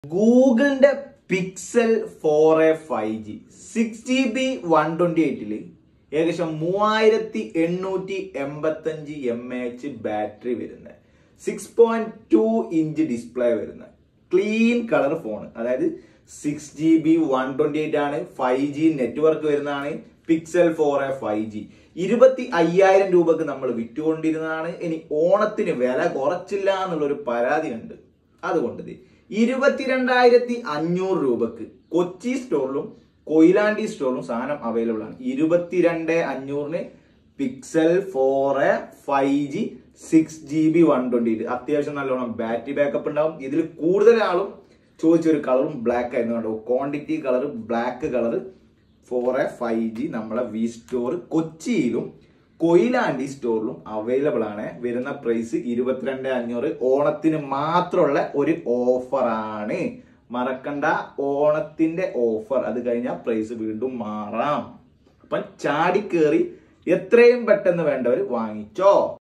ഗൂഗിളിന്റെ Pixel four A five G six G B one twenty എയ്റ്റില് ഏകദേശം മൂവായിരത്തി എണ്ണൂറ്റി എൺപത്തഞ്ച് എം എച്ച് ബാറ്ററി വരുന്നത് six point two inch display വരുന്നത് ക്ലീൻ കളർ ഫോൺ അതായത് six G B one twenty eight ആണ് ഫൈവ് ജി നെറ്റ്വർക്ക് വരുന്നതാണ് Pixel four A five G ഇരുപത്തി അയ്യായിരം രൂപക്ക് നമ്മൾ വിറ്റുകൊണ്ടിരുന്നതാണ് ഇനി ഓണത്തിന് വില കുറച്ചില്ല എന്നുള്ളൊരു പരാതി ഉണ്ട് അതുകൊണ്ട് ദേ ഇരുപത്തിരണ്ടായിരത്തി അഞ്ഞൂറ് രൂപക്ക് കൊച്ചി സ്റ്റോറിലും കൊയിലാണ്ടി സ്റ്റോറിലും സാധനം അവൈലബിൾ ആണ് ഇരുപത്തിരണ്ട് അഞ്ഞൂറിന് Pixel four A five G six G B one twenty അത്യാവശ്യം നല്ലോണം ബാറ്ററി ബാക്കപ്പ് ഉണ്ടാവും ഇതിൽ കൂടുതൽ ആളും ചോദിച്ചൊരു കളറും ബ്ലാക്ക് ആയിരുന്നു കണ്ടോ quantity colour black colour four A five G നമ്മളെ വി സ്റ്റോർ കൊച്ചിയിലും കൊയിലാണ്ടി സ്റ്റോറിലും അവൈലബിൾ ആണ് വരുന്ന പ്രൈസ് ഇരുപത്തിരണ്ട് അഞ്ഞൂറ് ഓണത്തിന് മാത്രമുള്ള ഒരു ഓഫർ ആണ് മറക്കണ്ട ഓണത്തിന്റെ ഓഫർ അത് കഴിഞ്ഞാൽ പ്രൈസ് വീണ്ടും മാറാം അപ്പം ചാടിക്കേറി എത്രയും പെട്ടെന്ന് വേണ്ടവർ വാങ്ങിച്ചോ